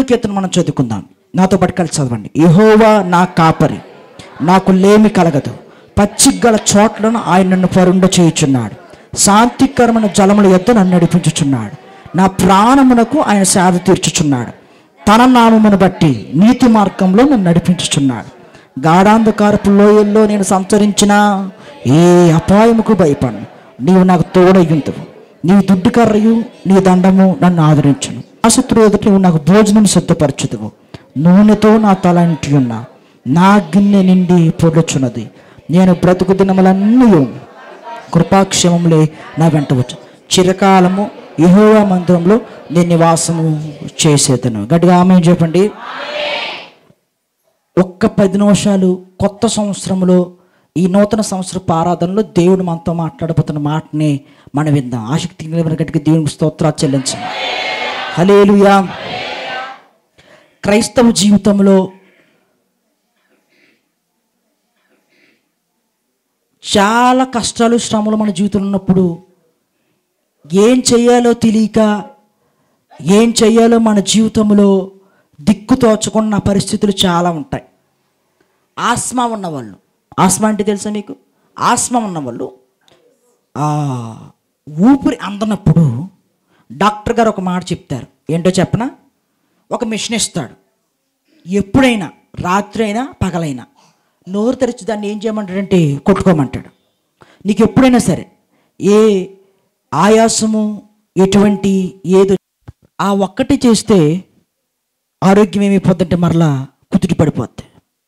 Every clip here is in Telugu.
కీర్తన మనం చదువుకుందాం నాతో పాటు కలిసి చదవండి యెహోవా నా కాపరి నాకు లేమి కలగదు పచ్చిగల చోట్లను ఆయన నన్ను పరుండ చేయుచున్నాడు శాంతికరమైన జలముల యొద్ద నన్ను నడిపించుచున్నాడు నా ప్రాణమునకు ఆయన సేద తీర్చుచున్నాడు తన నామమును బట్టి నీతి మార్గంలో నన్ను నడిపించుచున్నాడు గాఢాంధకారపు లోయల్లో నేను సంచరించిన ఏ అపాయముకు భయపడను నీవు నాకు తోడయ్యుంతువు నీ దుడ్డు కర్రయు నీ దండము నన్ను ఆదరించును ఆసక్తుడు ఎదుట నువ్వు నాకు భోజనం సిద్ధపరచుదువు నూనెతో నా తల ఇంటి ఉన్న నా గిన్నె నిండి పొర్లుచున్నది నేను బ్రతుకు దినములన్నీ కృపాక్షేమములే నా వెంట వచ్చు చిరకాలము యెహోవా మందిరంలో నేను నివాసము చేసేదను గట్టిగా ఆమె చెప్పండి ఒక్క పది నిమిషాలు కొత్త సంవత్సరంలో ఈ నూతన సంవత్సర ఆరాధనలో దేవుడు మనతో మాట్లాడబోతున్న మాటని మనం విందాం ఆసక్తి కలిగిన గట్టిగా దేవునికి స్తోత్రాలు చెల్లించండి హలేలుయా క్రైస్తవ జీవితంలో చాలా కష్టాలు శ్రమలు మన జీవితంలో ఉన్నప్పుడు ఏం చేయాలో తెలియక ఏం చేయాలో మన జీవితంలో దిక్కు తోచకున్న పరిస్థితులు చాలా ఉంటాయి ఆస్మా ఉన్నవాళ్ళు ఆస్మా అంటే తెలుసా మీకు ఆస్మా ఉన్నవాళ్ళు ఆ, ఊపిరి అందనప్పుడు డాక్టర్ గారు ఒక మాట చెప్తారు ఏంటో చెప్పనా ఒక మిషన్ ఇస్తాడు ఎప్పుడైనా రాత్రి అయినా పగలైనా నోరు తెరిచి దాన్ని ఏం చేయమంటాడంటే కొట్టుకోమంటాడు నీకు ఎప్పుడైనా సరే ఏ ఆయాసము ఎటువంటి ఏదో ఆ ఒక్కటి చేస్తే ఆరోగ్యం ఏమైపోద్దంటే మరలా కుదుటి పడిపోద్ది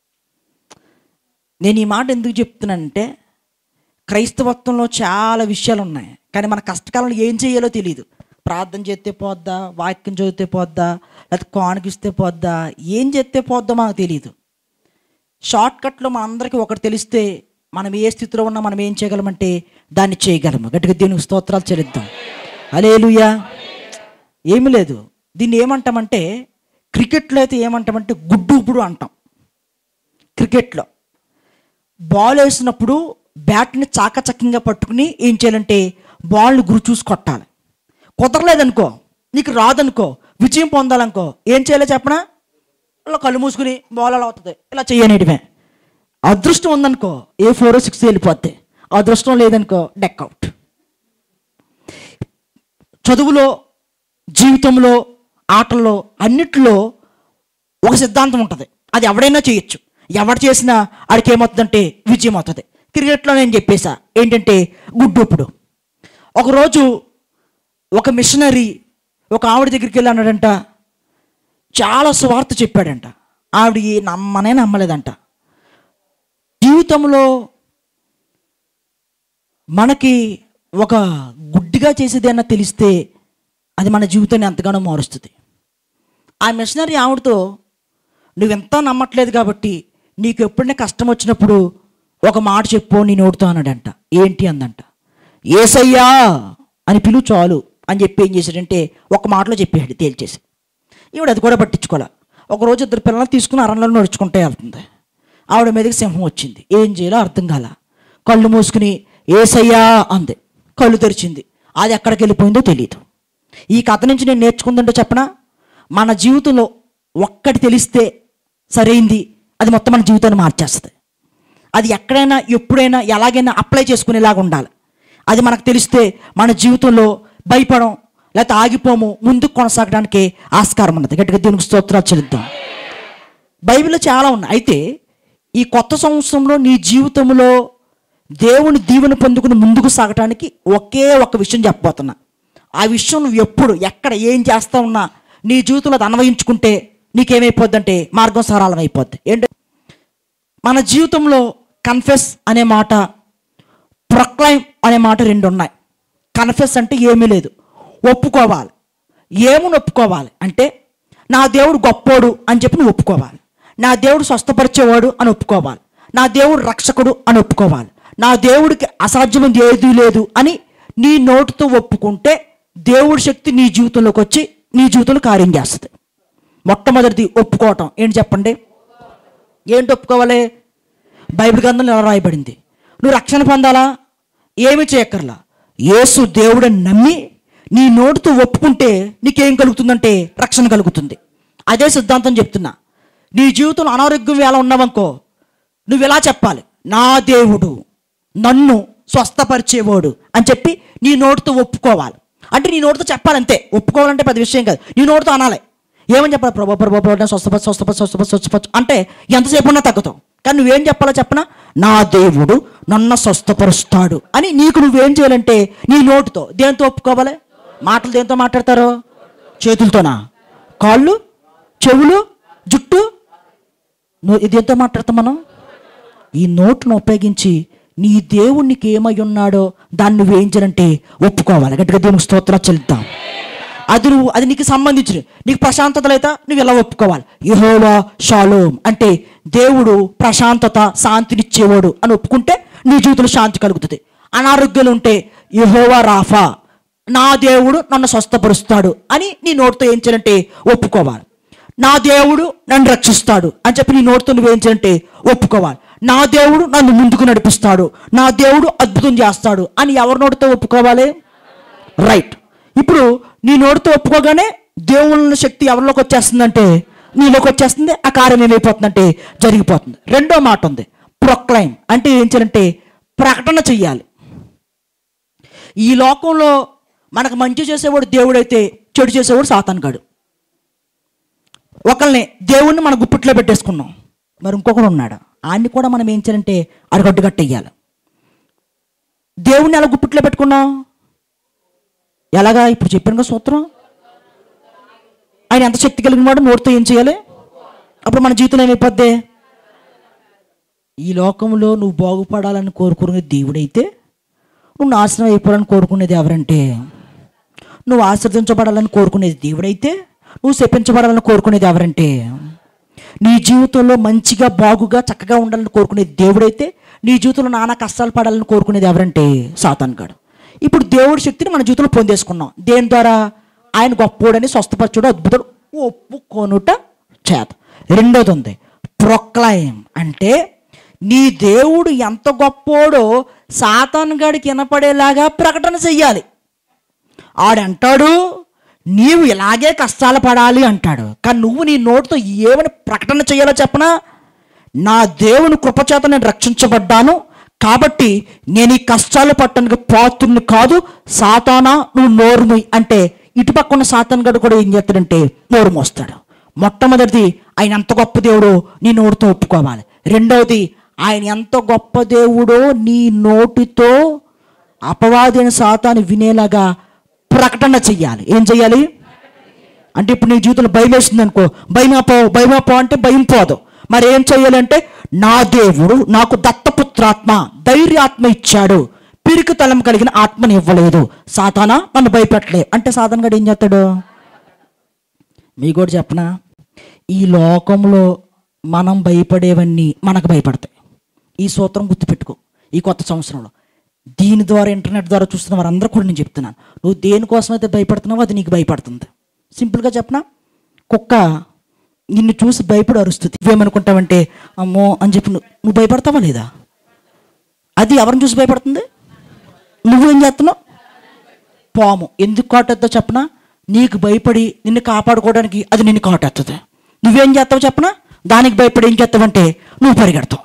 నేను ఈ మాట ఎందుకు చెప్తున్నానంటే క్రైస్తవత్వంలో చాలా విషయాలు ఉన్నాయి కానీ మన కష్టకాలంలో ఏం చేయాలో తెలియదు ప్రార్థన చేస్తే పోద్దా వాక్యం చదివితే పోద్దా లేకపోతే కానుకిస్తే పోద్దా ఏం చేస్తే పోద్దో మనకు తెలియదు షార్ట్ కట్లో మనందరికీ ఒకటి తెలిస్తే మనం ఏ స్థితిలో ఉన్నా మనం ఏం చేయగలమంటే దాన్ని చేయగలము గట్టిగా దీనికి స్తోత్రాలు చెల్లిద్దాం అలేలుయా ఏమీ లేదు దీన్ని ఏమంటామంటే క్రికెట్లో అయితే ఏమంటామంటే గుడ్డు ఉప్పుడు అంటాం క్రికెట్లో బాల్ వేసినప్పుడు బ్యాట్ని చాకచక్యంగా పట్టుకుని ఏం చేయాలంటే బాల్ని గురి చూసి కొట్టాలి కుదరలేదనుకో నీకు రాదనుకో విజయం పొందాలనుకో ఏం చేయాలో చెప్పనా ఇలా కళ్ళు మూసుకుని బాల్ అలా అవుతుంది ఇలా చేయనేటివే అదృష్టం ఉందనుకో ఏ ఫోర్ సిక్స్ వెళ్ళిపోద్ది అదృష్టం లేదనుకో డెక్ అవుట్ చదువులో జీవితంలో ఆటల్లో అన్నిట్లో ఒక సిద్ధాంతం ఉంటుంది అది ఎవడైనా చేయొచ్చు ఎవడు చేసినా ఆడికి ఏమవుతుందంటే విజయం అవుతుంది క్రికెట్లో నేను చెప్పేసా ఏంటంటే గుడ్డూపుడు ఒకరోజు ఒక మిషనరీ ఒక ఆవిడ దగ్గరికి వెళ్ళి అన్నాడంట చాలా స్వార్థ చెప్పాడంట ఆవిడ ఈ నమ్మనే నమ్మలేదంట జీవితంలో మనకి ఒక గుడ్డిగా చేసేదైనా తెలిస్తే అది మన జీవితాన్ని ఎంతగానో మారుస్తుంది ఆ మిషనరీ ఆవిడతో నువ్వెంత నమ్మట్లేదు కాబట్టి నీకు ఎప్పుడైనా కష్టం వచ్చినప్పుడు ఒక మాట చెప్పు నీ నోడుతో అన్నాడంట ఏంటి అందంట ఏసయ్యా అని పిలువు చాలు అని చెప్పి ఏం చేశాడంటే ఒక మాటలో చెప్పాడు తేల్చేసి ఈవిడ అది కూడా పట్టించుకోలే ఒక రోజు ఇద్దరు పిల్లల్ని తీసుకుని అరణ్యంలో నడుచుకుంటే వెళ్తుంది ఆవిడ మీదకి సింహం వచ్చింది ఏం చేయాలో అర్థం కాల కళ్ళు మూసుకుని ఏసయ్యా అంది కళ్ళు తెరిచింది అది ఎక్కడికి వెళ్ళిపోయిందో తెలియదు ఈ కథ నుంచి నేను నేర్చుకుందంటే చెప్పనా మన జీవితంలో ఒక్కటి తెలిస్తే సరైంది అది మొత్తం మన జీవితాన్ని మార్చేస్తుంది అది ఎక్కడైనా ఎప్పుడైనా ఎలాగైనా అప్లై చేసుకునేలాగా ఉండాలి అది మనకు తెలిస్తే మన జీవితంలో భయపడం లేకపోతే ఆగిపోము ముందుకు కొనసాగడానికి ఆస్కారం ఉన్నది గట్టిగా దీనికి స్తోత్రాలు చెల్లిద్దాం బైబిల్లో చాలా ఉన్నాయి అయితే ఈ కొత్త సంవత్సరంలో నీ జీవితంలో దేవుని దీవెన పొందుకుని ముందుకు సాగటానికి ఒకే ఒక విషయం చెప్పబోతున్నా ఆ విషయం నువ్వు ఎప్పుడు ఎక్కడ ఏం చేస్తా ఉన్నా నీ జీవితంలో అది అన్వయించుకుంటే నీకేమైపోద్దంటే మార్గం సరళం అయిపోద్ది ఏంటంటే మన జీవితంలో కన్ఫెస్ అనే మాట ప్రొక్లైమ్ అనే మాట రెండు ఉన్నాయి కన్ఫెస్ అంటే ఏమీ లేదు ఒప్పుకోవాలి ఏముని ఒప్పుకోవాలి అంటే నా దేవుడు గొప్పోడు అని చెప్పి నువ్వు ఒప్పుకోవాలి నా దేవుడు స్వస్థపరిచేవాడు అని ఒప్పుకోవాలి నా దేవుడు రక్షకుడు అని ఒప్పుకోవాలి నా దేవుడికి అసాధ్యమైంది ఏదీ లేదు అని నీ నోటితో ఒప్పుకుంటే దేవుడి శక్తి నీ జీవితంలోకి వచ్చి నీ జీవితంలో కార్యం చేస్తుంది మొట్టమొదటిది ఒప్పుకోవటం ఏంటి చెప్పండి ఏంటి ఒప్పుకోవాలి బైబిల్ గ్రంథంలో ఎలా రాయబడింది నువ్వు రక్షణ పొందాలా ఏమి చేయక్కర్లా యేసు దేవుడని నమ్మి నీ నోటితో ఒప్పుకుంటే నీకేం కలుగుతుందంటే రక్షణ కలుగుతుంది అదే సిద్ధాంతం చెప్తున్నా నీ జీవితంలో అనారోగ్యం వేళ ఉన్నావనుకో నువ్వు ఇలా చెప్పాలి నా దేవుడు నన్ను స్వస్థపరిచేవాడు అని చెప్పి నీ నోటితో ఒప్పుకోవాలి అంటే నీ నోటితో చెప్పాలంతే ఒప్పుకోవాలంటే పెద్ద విషయం కాదు నీ నోటితో అనాలి ఏమని చెప్పాలి ప్రభా ప్రభా ప్రభా స్వస్థపరి స్వస్థపరి స్వస్థపరి స్వస్థపరి అంటే ఎంతసేపు ఉన్నా తగ్గుతావు కానీ నువ్వేం చెప్పాలో చెప్పనా నా దేవుడు నన్ను స్వస్థపరుస్తాడు అని నీకు నువ్వేం చేయాలంటే నీ నోటితో దేంతో ఒప్పుకోవాలి మాటలు దేంతో మాట్లాడతారు చేతులతోనా కాళ్ళు చెవులు జుట్టు నువ్వు ఇదేంతో మాట్లాడతాం మనం ఈ నోట్ను ఉపయోగించి నీ దేవుడు నీకు ఏమై ఉన్నాడో దాన్ని నువ్వేం చేయాలంటే ఒప్పుకోవాలి గట్టిగా దేవునికి స్తోత్రాలు చెల్లుతాం అది నువ్వు అది నీకు సంబంధించిన నీకు ప్రశాంతత లేదా నువ్వు ఇలా ఒప్పుకోవాలి యహోవా షాలోమ్ అంటే దేవుడు ప్రశాంతత శాంతినిచ్చేవాడు అని ఒప్పుకుంటే నీ జీవితంలో శాంతి కలుగుతుంది అనారోగ్యాలు ఉంటే యహోవా రాఫా నా దేవుడు నన్ను స్వస్థపరుస్తాడు అని నీ నోటితో ఏం చేయాలంటే ఒప్పుకోవాలి నా దేవుడు నన్ను రక్షిస్తాడు అని చెప్పి నీ నోటితో నువ్వేం చేయాలంటే ఒప్పుకోవాలి నా దేవుడు నన్ను ముందుకు నడిపిస్తాడు నా దేవుడు అద్భుతం చేస్తాడు అని ఎవరి నోటితో ఒప్పుకోవాలి రైట్ ఇప్పుడు నీ నోటితో ఒప్పుకోగానే దేవుళ్ళ శక్తి ఎవరిలోకి వచ్చేస్తుందంటే నీలోకి వచ్చేస్తుంది ఆ కార్యం ఏమైపోతుందంటే జరిగిపోతుంది రెండో మాట ఉంది ప్రొక్లైమ్ అంటే ఏం చేయాలంటే ప్రకటన చెయ్యాలి ఈ లోకంలో మనకు మంచి చేసేవాడు దేవుడైతే చెడు చేసేవాడు సాతానుగాడు ఒకరిని దేవుణ్ణి మన గుప్పిట్లో పెట్టేసుకున్నాం మరి ఇంకొకడు ఉన్నాడు ఆయన్ని కూడా మనం ఏం చేయాలంటే అడగడ్డు కట్టేయాలి దేవుణ్ణి ఎలా గుప్పిట్లో పెట్టుకున్నాం ఎలాగా ఇప్పుడు చెప్పాను కదా సూత్రం ఆయన ఎంత శక్తి కలిగిన వాడు నోటితో ఏం చేయాలి అప్పుడు మన జీవితంలో ఏమైపోద్ది ఈ లోకంలో నువ్వు బాగుపడాలని కోరుకునే దేవుడైతే నువ్వు నాశనం అయిపోవాలని కోరుకునేది ఎవరంటే నువ్వు ఆశ్రదించబడాలని కోరుకునేది దేవుడైతే నువ్వు శపించబడాలని కోరుకునేది ఎవరంటే నీ జీవితంలో మంచిగా బాగుగా చక్కగా ఉండాలని కోరుకునేది దేవుడైతే నీ జీవితంలో నానా కష్టాలు పడాలని కోరుకునేది ఎవరంటే సాతాన్ గాడు ఇప్పుడు దేవుడి శక్తిని మన జీవితంలో పొందేసుకున్నాం దేని ద్వారా ఆయన గొప్పోడని స్వస్థపరచుడు అద్భుతుడు ఒప్పుకొనుట చేత రెండోది ఉంది ప్రొక్లైమ్ అంటే నీ దేవుడు ఎంత గొప్పోడో సాతాన్ గాడికి వినపడేలాగా ప్రకటన చెయ్యాలి ఆడంటాడు నీవు ఇలాగే కష్టాలు పడాలి అంటాడు కానీ నువ్వు నీ నోటితో ఏమని ప్రకటన చేయాలో చెప్పనా నా దేవుని కృపచేత నేను రక్షించబడ్డాను కాబట్టి నేను ఈ కష్టాలు పట్టడానికి పాత్రుని కాదు సాతానా నువ్వు నోరుముయ్ అంటే ఇటుపక్క ఉన్న సాతాన్ గడు కూడా ఏం చేస్తాడంటే నోరు మోస్తాడు మొట్టమొదటిది ఆయన ఎంత గొప్ప దేవుడో నీ నోటితో ఒప్పుకోవాలి రెండవది ఆయన ఎంత గొప్ప దేవుడో నీ నోటితో అపవాదైన సాతాను వినేలాగా ప్రకటన చెయ్యాలి ఏం చెయ్యాలి అంటే ఇప్పుడు నీ జీవితంలో భయం వేసింది అనుకో భయమా పో భయమా పో అంటే భయం పోదు మరి ఏం చెయ్యాలంటే నా దేవుడు నాకు దత్తపుత్రాత్మ ధైర్యాత్మ ఇచ్చాడు పిరికి తలం కలిగిన ఆత్మని ఇవ్వలేదు సాతానా నన్ను భయపెట్టలే అంటే సాతాన్ గడు ఏం చేస్తాడు మీకు కూడా చెప్పనా ఈ లోకంలో మనం భయపడేవన్నీ మనకు భయపడతాయి ఈ సూత్రం గుర్తుపెట్టుకో ఈ కొత్త సంవత్సరంలో దీని ద్వారా ఇంటర్నెట్ ద్వారా చూస్తున్న వారందరూ కూడా నేను చెప్తున్నాను నువ్వు దేనికోసం అయితే భయపడుతున్నావో అది నీకు భయపడుతుంది సింపుల్గా చెప్పనా కుక్క నిన్ను చూసి భయపడి అరుస్తుంది నువ్వేమనుకుంటావంటే అమ్మో అని చెప్పి నువ్వు నువ్వు భయపడతావా లేదా అది ఎవరిని చూసి భయపడుతుంది నువ్వేం చేస్తున్నావు పాము ఎందుకు కాటొద్దో చెప్పనా నీకు భయపడి నిన్ను కాపాడుకోవడానికి అది నిన్ను కాటేస్తుంది నువ్వేం చేస్తావు చెప్పనా దానికి భయపడి ఏం చేస్తావంటే నువ్వు పరిగెడతావు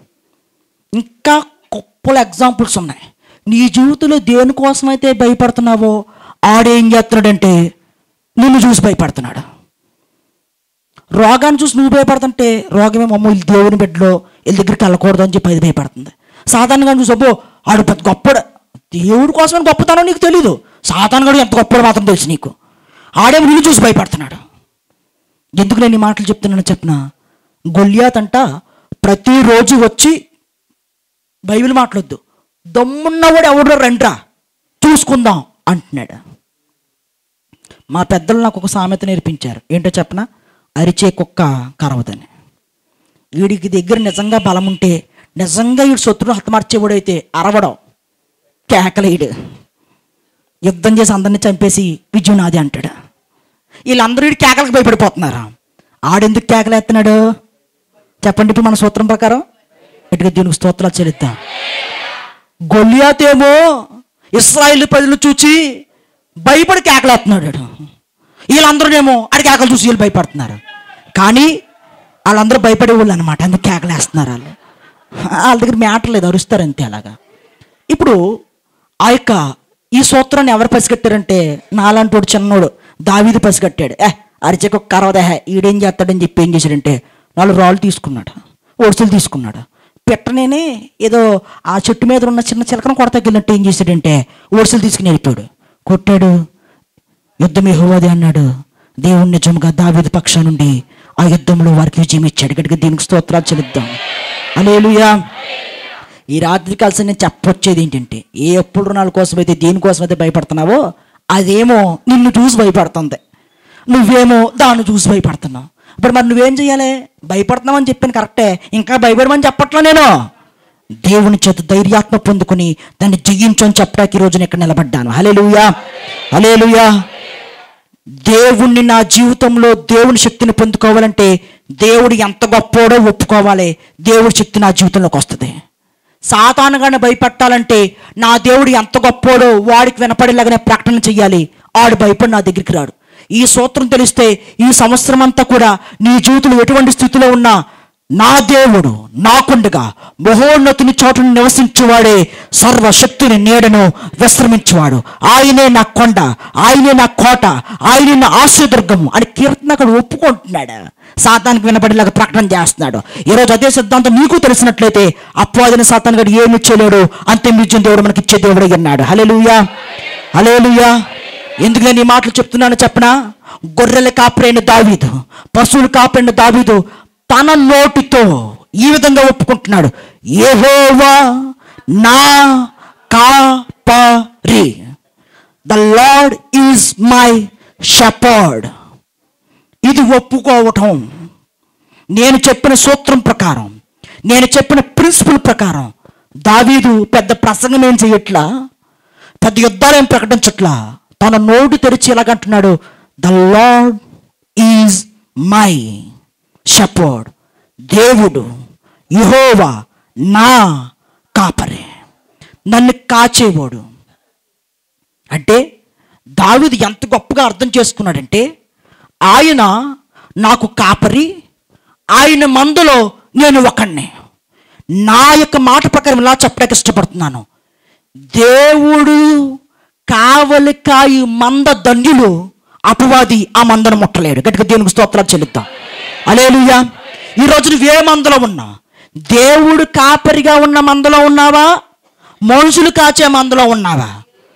ఇంకా గొప్పల ఎగ్జాంపుల్స్ ఉన్నాయి నీ జీవితంలో దేనికోసమైతే భయపడుతున్నావో ఆడేం చేస్తున్నాడంటే నిన్ను చూసి భయపడుతున్నాడు రోగాన్ని చూసి నువ్వు భయపడుతుంటే రోగమే మమ్మల్ని వీళ్ళు దేవుని బిడ్డలో వీళ్ళ దగ్గరికి వెళ్ళకూడదు అని చెప్పి అది భయపడుతుంది సాధారణంగా చూసి అబ్బో ఆడు పెద్ద గొప్పడు దేవుడి కోసం గొప్పతనం నీకు తెలీదు సాధారణంగా ఎంత గొప్పడు మాత్రం తెలుసు నీకు ఆడేమో నిన్ను చూసి భయపడుతున్నాడు ఎందుకు నేను ఈ మాటలు చెప్తున్నాను చెప్పిన గొల్యాత్ అంట ప్రతిరోజు వచ్చి బైబిల్ మాట్లాడొద్దు దమ్మున్నవాడు ఎవడో రండ్రా చూసుకుందాం అంటున్నాడు మా పెద్దలు నాకు ఒక సామెత నేర్పించారు ఏంటో చెప్పనా అరిచే కుక్క కరవదని వీడికి దగ్గర నిజంగా బలం ఉంటే నిజంగా వీడు శత్రువు హతమార్చేవాడైతే అరవడం కేకలేడు యుద్ధం చేసి అందరిని చంపేసి విజయం నాది అంటాడు వీళ్ళందరూ వీడి కేకలకు భయపడిపోతున్నారు ఆడెందుకు కేకలేస్తున్నాడు చెప్పండి ఇప్పుడు మన సూత్రం ప్రకారం ఇటుగా దీనికి స్తోత్రాలు చెల్లిద్దాం గొల్లియాతేమో ఇస్రాయిల్ ప్రజలు చూచి భయపడి కేకలేస్తున్నాడు వీడు. వీళ్ళందరూనేమో ఆడి కేకలు చూసి వీళ్ళు భయపడుతున్నారు కానీ వాళ్ళందరూ భయపడే వాళ్ళు అనమాట అందుకు కేకలేస్తున్నారు వాళ్ళు వాళ్ళ దగ్గర మ్యాటర్ లేదు అరుస్తారు అంతే అలాగా ఇప్పుడు ఆ యొక్క ఈ సూత్రాన్ని ఎవరు పసిగట్టారంటే నాలాంటి వాడు చిన్నోడు దావీది పసిగట్టాడు ఏ అరిచక కరవదహ ఈడేం చేస్తాడని చెప్పి ఏం చేశాడంటే నాలుగు రాళ్ళు తీసుకున్నాడు ఒడుసులు తీసుకున్నాడు పెట్టనేనే ఏదో ఆ చెట్టు మీద ఉన్న చిన్న చిలకను కొడతగిలినట్టు ఏం చేశాడంటే ఒడుసులు తీసుకుని వెళ్ళిపోయాడు కొట్టాడు యుద్ధం యెహోవాది అన్నాడు దేవుని నిజముగా దావీదు పక్షం నుండి ఆ యుద్ధంలో వారికి విజయం ఇచ్చాడు గట్టిగా దీనికి స్తోత్రాలు చెల్లిద్దాం అలేలుయా ఈ రాత్రి కలిసి నేను చెప్పొచ్చేది ఏంటంటే ఏ ఎప్పుడు రుణాల కోసం అయితే దేనికోసం అయితే భయపడుతున్నావో అదేమో నిన్ను చూసి భయపడుతుంది నువ్వేమో దాన్ని చూసి భయపడుతున్నావు ఇప్పుడు మరి నువ్వేం చేయాలి భయపడుతున్నావని చెప్పాను కరెక్టే ఇంకా భయపడమని చెప్పట్లా నేను దేవుని చేత ధైర్యాత్మ పొందుకుని దాన్ని జయించని చెప్పడానికి ఈ రోజున ఇక్కడ నిలబడ్డాను హలేలుయా హలేలుయా దేవుణ్ణి నా జీవితంలో దేవుని శక్తిని పొందుకోవాలంటే దేవుడు ఎంత గొప్పోడో ఒప్పుకోవాలి దేవుడి శక్తి నా జీవితంలోకి వస్తుంది సాతానుగానే భయపెట్టాలంటే నా దేవుడు ఎంత గొప్పోడో వాడికి వినపడేలాగానే ప్రకటన చెయ్యాలి ఆడు భయపడి నా దగ్గరికి రాడు ఈ సూత్రం తెలిస్తే ఈ సంవత్సరం అంతా కూడా నీ జీవితంలో ఎటువంటి స్థితిలో ఉన్నా నా దేవుడు నాకుండగా మహోన్నతుని చోటును నివసించువాడే సర్వశక్తిని నీడను విశ్రమించువాడు ఆయనే నా కొండ ఆయనే నా కోట ఆయనే నా ఆశ్రదుర్గము అని కీర్తన అక్కడ ఒప్పుకుంటున్నాడు సాతానికి వినపడేలాగా ప్రకటన చేస్తున్నాడు ఈరోజు అదే సిద్ధాంతం నీకు తెలిసినట్లయితే అప్వాదిన సాతాన్ గడు ఏమి ఇచ్చేలేడు అంతే విజయం దేవుడు మనకి ఇచ్చే దేవుడు అన్నాడు హలేలుయా హలేలుయా ఎందుకు నేను ఈ మాటలు చెప్తున్నాను చెప్పనా గొర్రెల కాపరైన దావీదు పశువులు కాపరైన దావీదు తన నోటితో ఈ విధంగా ఒప్పుకుంటున్నాడు యెహోవా నా కాపరి the Lord is my shepherd ఇది ఒప్పుకోవటం నేను చెప్పిన సూత్రం ప్రకారం నేను చెప్పిన ప్రిన్సిపల్ ప్రకారం దావీదు పెద్ద ప్రసంగం ఏం చేయట్లా పెద్ద యుద్ధాలు ఏం ప్రకటించట్లా తన నోటు తెరిచి ఎలాగంటున్నాడు the Lord is my shepherd దేవుడు యహోవా నా కాపరి నన్ను కాచేవాడు అంటే దావీదు ఎంత గొప్పగా అర్థం చేసుకున్నాడంటే ఆయన నాకు కాపరి ఆయన మందులో నేను ఒకడిని నా యొక్క మాట ప్రకారం ఇలా చెప్పడానికి ఇష్టపడుతున్నాను దేవుడు కావలి కాయి మంద ధన్యులు అపవాది ఆ మందను ముట్టలేడు గట్టిగా దేవునికి స్తోత్రాలు చెల్లిద్దాం అలేలుయ్యా ఈరోజు నువ్వే మందలో ఉన్నా దేవుడు కాపరిగా ఉన్న మందలో ఉన్నావా మనుషులు కాచే మందలో ఉన్నావా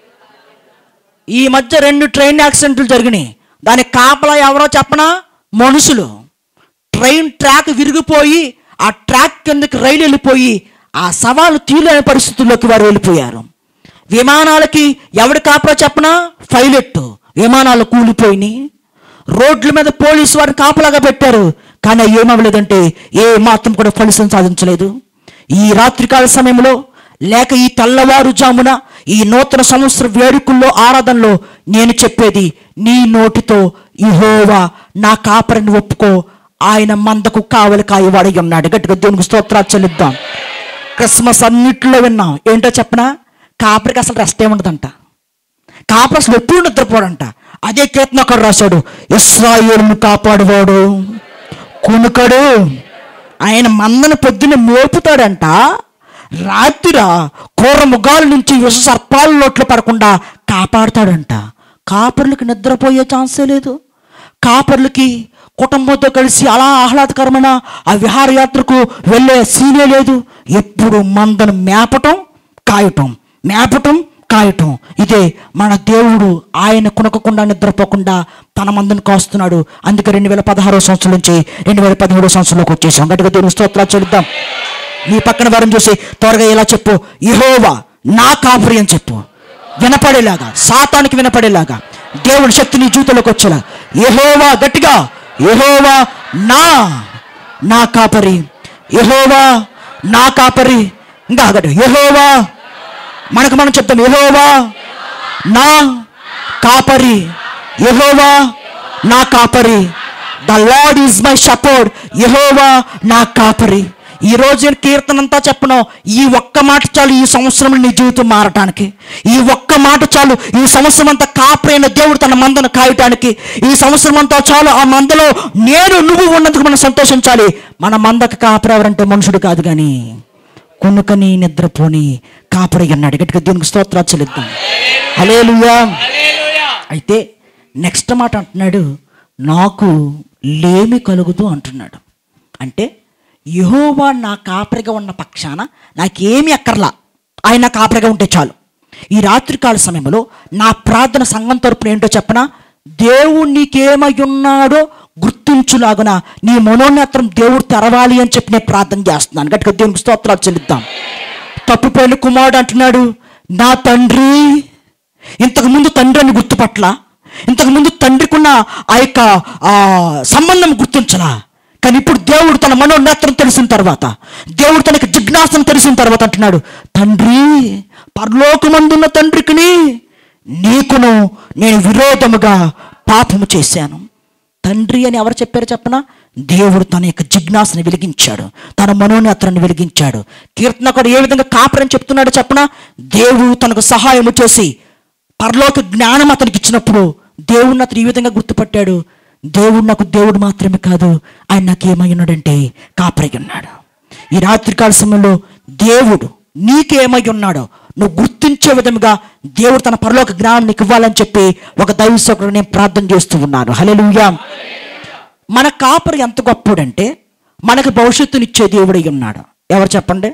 ఈ మధ్య రెండు ట్రైన్ యాక్సిడెంట్లు జరిగినాయి దాని కాపలా ఎవరో చెప్పనా మనుషులు ట్రైన్ ట్రాక్ విరిగిపోయి ఆ ట్రాక్ కిందకి రైలు వెళ్ళిపోయి ఆ సవాలు తీయలేని పరిస్థితుల్లోకి వారు వెళ్ళిపోయారు విమానాలకి ఎవడి కాపలా చెప్పనా పైలట్ విమానాలు కూలిపోయినాయి రోడ్ల మీద పోలీసు వారిని కాపలాగా పెట్టారు కానీ ఏమవ్వలేదంటే ఏ మాత్రం కూడా ఫలితం సాధించలేదు ఈ రాత్రికాల సమయంలో లేక ఈ తెల్లవారుజామున ఈ నూతన సంవత్సర వేడుకల్లో ఆరాధనలో నేను చెప్పేది నీ నోటితో ఇహోవా నా కాపరిని ఒప్పుకో ఆయన మందకు కావలి కాయవాడి ఉన్నాడు గట్టిగా దేవునికి స్తోత్రాలు చెల్లిద్దాం క్రిస్మస్ అన్నిట్లో విన్నాం ఏంటో చెప్పనా కాపరికి అసలు రెస్ట్ ఏముండదంట కాపరి అసలు ఎప్పుడు నిద్రపోడంట అదే కీర్తన అక్కడ రాశాడు ఇస్రాయేలును కాపాడువాడు కునుకడు ఆయన మందను పొద్దున్న మోపుతాడంట రాత్రి కూర ముగాల నుంచి విష సర్పాల నోట్లో పడకుండా కాపాడుతాడంట కాపర్లకి నిద్రపోయే ఛాన్సే లేదు కాపర్లకి కుటుంబంతో కలిసి అలా ఆహ్లాదకరమైన ఆ విహారయాత్రకు వెళ్ళే సీనే లేదు ఎప్పుడు మందను మేపటం కాయటం మేపటం కాయటం ఇదే మన దేవుడు ఆయన కునకకుండా నిద్రపోకుండా తన మందును కాస్తున్నాడు అందుకే రెండు వేల పదహారో సంవత్సరం నుంచి రెండు వేల పదిహేడో సంవత్సరంలోకి వచ్చేసాం గట్టిగా దేవుని స్తోత్రాలు చెల్లిద్దాం నీ పక్కన వారిని చూసి త్వరగా ఇలా చెప్పు యెహోవా నా కాపురి అని చెప్పు వినపడేలాగా సాతానికి వినపడేలాగా దేవుడి శక్తి నీ జీవితంలోకి వచ్చేలా యెహోవా గట్టిగా యెహోవా నా నా కాపరి యెహోవా నా కాపరి ఇంకా గట్టి యెహోవా మనకు మనం చెప్తాం యెహోవా నా కాపరి యెహోవా నా కాపరి the Lord is my shepherd యెహోవా నా కాపరి ఈ రోజు నేను కీర్తన అంతా చెప్పను ఈ ఒక్క మాట చాలు ఈ సంవత్సరం నీ జీవితం మారటానికి ఈ ఒక్క మాట చాలు ఈ సంవత్సరం అంతా కాపరైన దేవుడు తన మందను కాయటానికి ఈ సంవత్సరం అంతా చాలు ఆ మందలో నేను నువ్వు ఉన్నందుకు మనం సంతోషించాలి మన మందకు కాపరెవరంటే మనుషుడు కాదు కానీ కొనుకని నిద్రపోని కాపరి అన్నాడు గట్టిగా దీనికి స్తోత్రాలు చెల్లిద్దాం హలేలుయా అయితే నెక్స్ట్ మాట అంటున్నాడు నాకు లేమి కలుగుతూ అంటున్నాడు అంటే యహోవా నా కాపరిగా ఉన్న పక్షాన నాకేమి అక్కర్లా ఆయన నా కాపరిగా ఉంటే చాలు ఈ రాత్రికాల సమయంలో నా ప్రార్థన సంఘం తరపున ఏంటో చెప్పనా దేవుడు నీకేమై ఉన్నాడో గుర్తించులాగున నీ మనోనేత్రం దేవుడు తెరవాలి అని చెప్పి నేను ప్రార్థన చేస్తున్నాను గట్టిగా దేవునికి స్తోత్రాలు చెల్లిద్దాం తప్పిపోయిన కుమారుడు అంటున్నాడు నా తండ్రి ఇంతకు ముందు తండ్రి అని గుర్తుపట్ల ఇంతకు ముందు తండ్రికున్న ఆ యొక్క ఆ, సంబంధం గుర్తించలా కానీ ఇప్పుడు దేవుడు తన మనోనేత్రం తెలిసిన తర్వాత దేవుడు తనకి జిజ్ఞాసను తెలిసిన తర్వాత అంటున్నాడు తండ్రి పరలోకమందున్న తండ్రికిని నీకును నేను విరోధముగా పాపము చేశాను తండ్రి అని ఎవరు చెప్పారు చెప్పనా దేవుడు తన యొక్క జిజ్ఞాసని వెలిగించాడు తన మనోనేత్రాన్ని వెలిగించాడు కీర్తనకుడు ఏ విధంగా కాపరని చెప్తున్నాడో చెప్పనా దేవుడు తనకు సహాయము చేసి పరలోక జ్ఞానం అతనికి ఇచ్చినప్పుడు దేవుడిని అతను ఈ విధంగా గుర్తుపట్టాడు దేవుడు నాకు దేవుడు మాత్రమే కాదు ఆయన నాకు ఏమై ఉన్నాడంటే కాపరై ఉన్నాడు ఈ రాత్రికాల సమయంలో దేవుడు నీకేమై ఉన్నాడో నువ్వు గుర్తించే విధముగా దేవుడు తన పరలోక జ్ఞానం నీకు ఇవ్వాలని చెప్పి ఒక దైవసేవకుడు నేను ప్రార్థన చేస్తూ ఉన్నాను హల్లెలూయా మన కాపరి ఎంత గొప్పోడంటే మనకు భవిష్యత్తునిచ్చే దేవుడై ఉన్నాడు ఎవరు చెప్పండి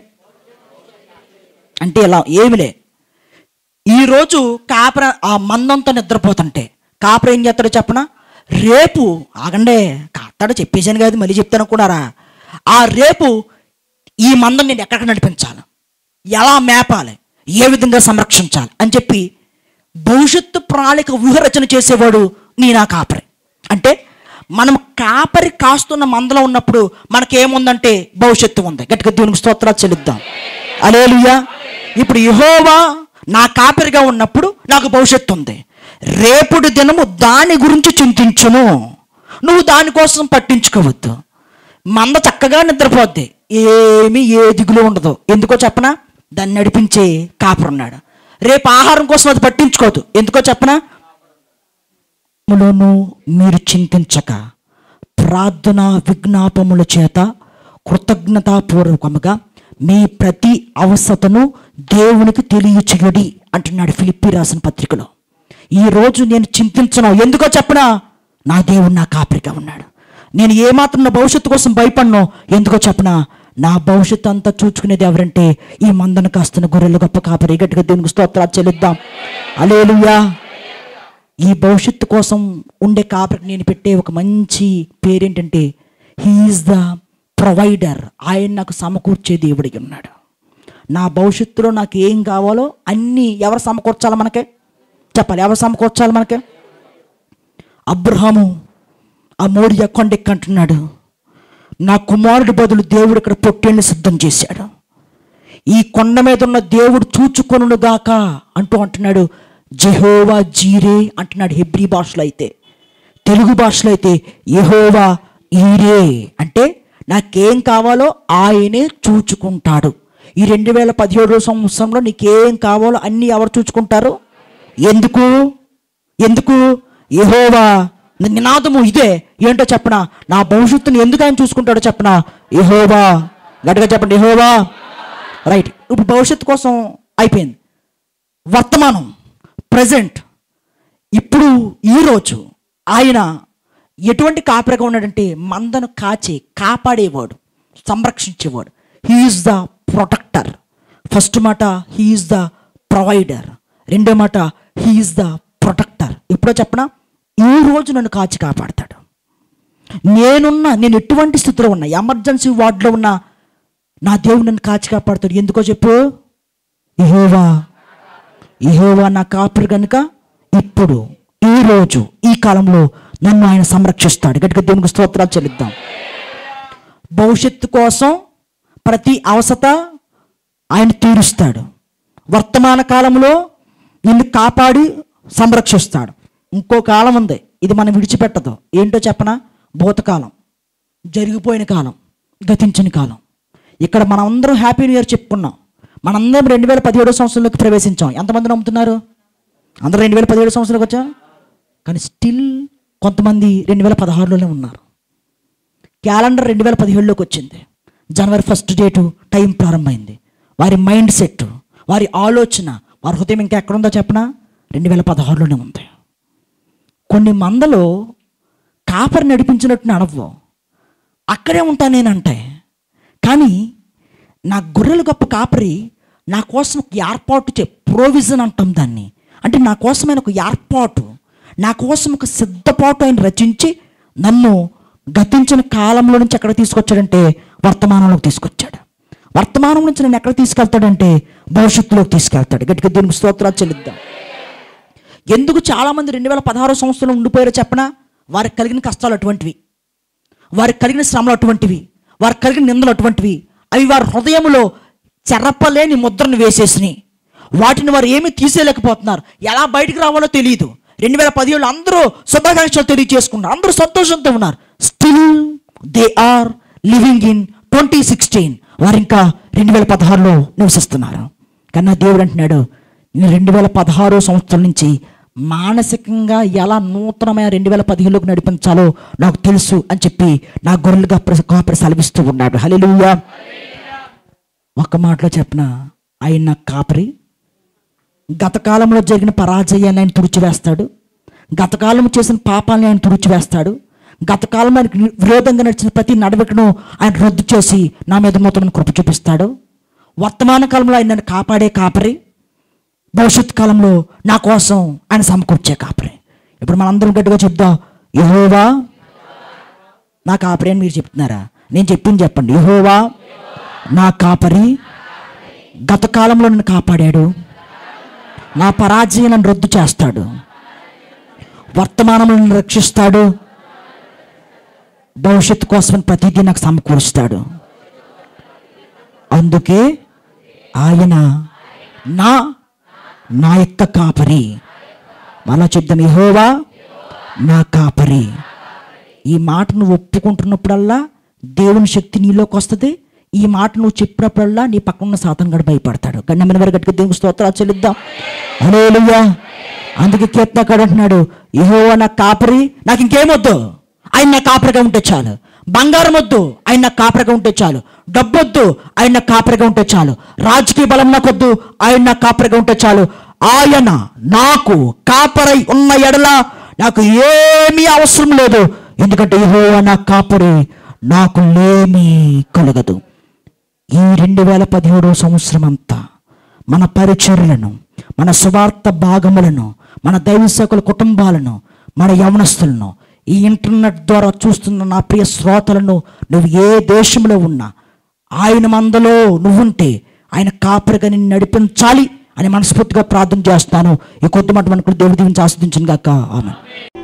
అంటే ఇలా ఏమిలే ఈరోజు కాపర ఆ మందంతో నిద్రపోతుంటే కాపర ఏం చేస్తాడో చెప్పనా రేపు ఆగండే కాస్తాడో చెప్పేశాను కాదు మళ్ళీ చెప్తాను అనుకున్నారా ఆ రేపు ఈ మందం నేను ఎక్కడికి నడిపించాలి ఎలా మేపాలి ఏ విధంగా సంరక్షించాలి అని చెప్పి భవిష్యత్తు ప్రణాళిక వ్యూహరచన చేసేవాడు నీ నా కాపరి అంటే మనం కాపరి కాస్తున్న మందలో ఉన్నప్పుడు మనకేముందంటే భవిష్యత్తు ఉంది గట్టిగా దేవునికి స్తోత్రాలు చెల్లిద్దాం అలేలుయా ఇప్పుడు యహోవా నా కాపరిగా ఉన్నప్పుడు నాకు భవిష్యత్తు ఉంది రేపుడి దినము దాని గురించి చింతించును నువ్వు దానికోసం పట్టించుకోవద్దు మంద చక్కగా నిద్రపోద్ది ఏమీ ఏ దిగులు ఉండదు ఎందుకో చెప్పనా దాన్ని నడిపించే కాపరున్నాడు రేపు ఆహారం కోసం అది పట్టించుకోదు ఎందుకో చెప్పనా ములను మీరు చింతించక ప్రార్థన విజ్ఞాపముల చేత కృతజ్ఞతాపూర్వకముగా మీ ప్రతి అవసతను దేవునికి తెలియచేయడి అంటున్నాడు ఫిలిప్పి రాసిన పత్రికలో ఈరోజు నేను చింతించను ఎందుకో చెప్పనా నా దేవుడు నా కాపరిగా ఉన్నాడు నేను ఏమాత్రం నా భవిష్యత్తు కోసం భయపడను ఎందుకో చెప్పనా నా భవిష్యత్తు అంతా చూచుకునేది ఎవరంటే ఈ మందను కాస్తున్న గొర్రెలు గొప్ప కాపరి గట్టిగా దేవునికి స్తోత్రాలు చెల్లిద్దాం అలేలుయా ఈ భవిష్యత్తు కోసం ఉండే కాపరికి నేను పెట్టే ఒక మంచి పేరేంటంటే హీఈస్ ద ప్రొవైడర్ ఆయన నాకు సమకూర్చే దేవుడికి ఉన్నాడు నా భవిష్యత్తులో నాకు ఏం కావాలో అన్నీ ఎవరు సమకూర్చాలి మనకే చెప్పాలి ఎవరు సమకూర్చాలి మనకే అబ్రహాము ఆ మోడియా కొండెక్కి అంటున్నాడు నా కుమారుడి బదులు దేవుడు ఇక్కడ పొట్టేళ్ళు సిద్ధం చేశాడు ఈ కొండ మీద ఉన్న దేవుడు చూచుకొనుగాక అంటూ అంటున్నాడు జెహోవా జీరే అంటున్నాడు హెబ్రీ భాషలో అయితే తెలుగు భాషలో అయితే యెహోవా ఈరే అంటే నాకేం కావాలో ఆయనే చూచుకుంటాడు ఈ రెండు వేల పదిహేడు సంవత్సరంలో నీకేం కావాలో అన్నీ ఎవరు చూచుకుంటారు ఎందుకు ఎందుకు యెహోవా నినాదము ఇదే ఏంటో చెప్పనా నా భవిష్యత్తుని ఎందుకు ఆయన చూసుకుంటాడో చెప్పనా యెహోవా గట్టిగా చెప్పండి యెహోవా రైట్ ఇప్పుడు భవిష్యత్తు కోసం అయిపోయింది వర్తమానం ప్రజెంట్ ఇప్పుడు ఈరోజు ఆయన ఎటువంటి కాపరిగా ఉన్నాడంటే మందను కాచి కాపాడేవాడు సంరక్షించేవాడు హీఈస్ ద ప్రొటెక్టర్ ఫస్ట్ మాట హీఈస్ ద ప్రొవైడర్ రెండో మాట హీఈస్ ద ప్రొటెక్టర్ ఎప్పుడో చెప్పనా ఈ రోజు నన్ను కాచి కాపాడతాడు నేనున్నా నేను ఎటువంటి స్థితిలో ఉన్నా ఎమర్జెన్సీ వార్డులో ఉన్నా నా దేవుడు నన్ను కాచి కాపాడుతాడు ఎందుకో చెప్పు ఇహోవా ఇహోవా నా కాపరి కనుక ఇప్పుడు ఈ రోజు ఈ కాలంలో నన్ను ఆయన సంరక్షిస్తాడు గట్టిగా దేవునికి స్తోత్రాలు చెల్లిద్దాం భవిష్యత్తు కోసం ప్రతి అవసత ఆయన తీరుస్తాడు వర్తమాన కాలంలో నిన్ను కాపాడి సంరక్షిస్తాడు ఇంకో కాలం ఉంది ఇది మనం విడిచిపెట్టదు ఏంటో చెప్పనా భూతకాలం జరిగిపోయిన కాలం గతించిన కాలం ఇక్కడ మనందరం హ్యాపీ న్యూ ఇయర్ చెప్పుకున్నాం మనందరం రెండు వేల పదిహేడో సంవత్సరంలోకి ప్రవేశించాం ఎంతమంది నమ్ముతున్నారు అందరూ రెండు వేల పదిహేడు సంవత్సరాలకు వచ్చా కానీ స్టిల్ కొంతమంది రెండు వేల పదహారులోనే ఉన్నారు క్యాలెండర్ రెండు వేల పదిహేడులోకి వచ్చింది జనవరి ఫస్ట్ డేటు టైం ప్రారంభమైంది వారి మైండ్ సెట్ వారి ఆలోచన వారి హృదయం ఇంకా ఎక్కడుందో చెప్పనా రెండు వేల పదహారులోనే ఉంది కొన్ని మందలో కాపరి నడిపించినట్టు నడవు అక్కడే ఉంటా నేనంటే కానీ నా గొర్రెలు గొప్ప కాపరి నా కోసం ఒక ఏర్పాటు చే ప్రొవిజన్ అంటాం దాన్ని అంటే నా కోసమైన ఒక ఏర్పాటు నా కోసం ఒక సిద్ధపాటు ఆయన రచించి నన్ను గతించిన కాలంలో నుంచి ఎక్కడ తీసుకొచ్చాడంటే వర్తమానంలోకి తీసుకొచ్చాడు వర్తమానం నుంచి నేను ఎక్కడ తీసుకెళ్తాడంటే భవిష్యత్తులోకి తీసుకెళ్తాడు గట్టిగా దీనికి స్తోత్రాలు చెల్లిద్దాం ఎందుకు చాలామంది రెండు వేల పదహారు సంవత్సరంలో ఉండిపోయారో చెప్పనా వారికి కలిగిన కష్టాలు అటువంటివి వారికి కలిగిన శ్రమలు అటువంటివి వారికి కలిగిన నిందలు అటువంటివి అవి వారి హృదయంలో చెరపలేని ముద్రను వేసేసినాయి వాటిని వారు ఏమీ తీసేయలేకపోతున్నారు ఎలా బయటికి రావాలో తెలియదు రెండు వేల పదిహేడు అందరూ శుభాకాంక్షలు తెలియజేసుకున్నారు అందరూ సంతోషంతో ఉన్నారు still they are living in twenty sixteen వారు ఇంకా రెండు వేల పదహారులో నివసిస్తున్నారు కానీ నా దేవుడు అంటున్నాడు నేను రెండు వేల పదహారో సంవత్సరం నుంచి మానసికంగా ఎలా నూతనమైన రెండు వేల పదిహేనులోకి నడిపించాలో నాకు తెలుసు అని చెప్పి నా గొర్రెలుగా కాపరి సెలవిస్తూ ఉన్నాడు హల్లెలూయా ఒక్క మాటలో చెప్పిన ఆయన నా కాపరి గత కాలంలో జరిగిన పరాజయాన్ని ఆయన తుడిచివేస్తాడు గత కాలం చేసిన పాపాలని ఆయన తుడిచివేస్తాడు గత కాలంలో ఆయనకు విరోధంగా నడిచిన ప్రతి నడవకను ఆయన రద్దు చేసి నా మీద నూతన కృప చూపిస్తాడు వర్తమాన కాలంలో ఆయన నన్ను కాపాడే కాపరి భవిష్యత్ కాలంలో నా కోసం ఆయన సమకూర్చే కాపరి ఇప్పుడు మనందరం గట్టిగా చెప్దాం యహోవా నా కాపరి అని మీరు చెప్తున్నారా నేను చెప్పింది చెప్పండి యహోవా నా కాపరి గత కాలంలో నన్ను కాపాడాడు నా పరాజయం నన్ను రద్దు చేస్తాడు వర్తమానంలో నన్ను రక్షిస్తాడు భవిష్యత్తు కోసం ప్రతిదీ నాకు సమకూరుస్తాడు అందుకే ఆయన నా నా యొక్క కాపరి మళ్ళా చెప్దాం యెహోవా నా కాపరి ఈ మాట నువ్వు ఒప్పుకుంటున్నప్పుడల్లా దేవుని శక్తి నీలోకి వస్తుంది ఈ మాట నువ్వు చెప్పినప్పుడల్లా నీ పక్కన ఉన్న సాతం గడు భయపడతాడు గన్నమైన వారి గట్టిగా దేవుని స్తోత్రాలు చెల్లిద్దాం హల్లెలూయా అందుకే కీర్తనకాడు అంటున్నాడు యెహోవా నా కాపరి నాకు ఇంకేమొద్దు ఆయన నా కాపరిగా ఉంటే చాలు బంగారం వద్దు ఆయన నా కాపరిగా ఉంటే చాలు డబ్బొద్దు ఆయన నా కాపరిగా ఉంటే చాలు రాజకీయ బలం నాకొద్దు ఆయన నా కాపరిగా ఉంటే చాలు ఆయన నాకు కాపరై ఉన్న ఎడల నాకు ఏమీ అవసరం లేదు ఎందుకంటే యెహోవా నా కాపరి నాకు లేమి కలగదు ఈ రెండు వేల పదిహేడవ సంవత్సరం అంతా మన పరిచర్యలను మన సువార్త భాగములను మన దైవసేకుల కుటుంబాలను మన యవనస్తులను ఈ ఇంటర్నెట్ ద్వారా చూస్తున్న నా ప్రియ శ్రోతలను నువ్వు ఏ దేశంలో ఉన్నా ఆయన మందలో నువ్వుంటే ఆయన కాపరిగా నిన్ను నడిపించాలి అని మనస్ఫూర్తిగా ప్రార్థన చేస్తాను ఈ కొద్ది మాట మనకు దేవుడి దీవించి ఆస్వాదించను గాక ఆమె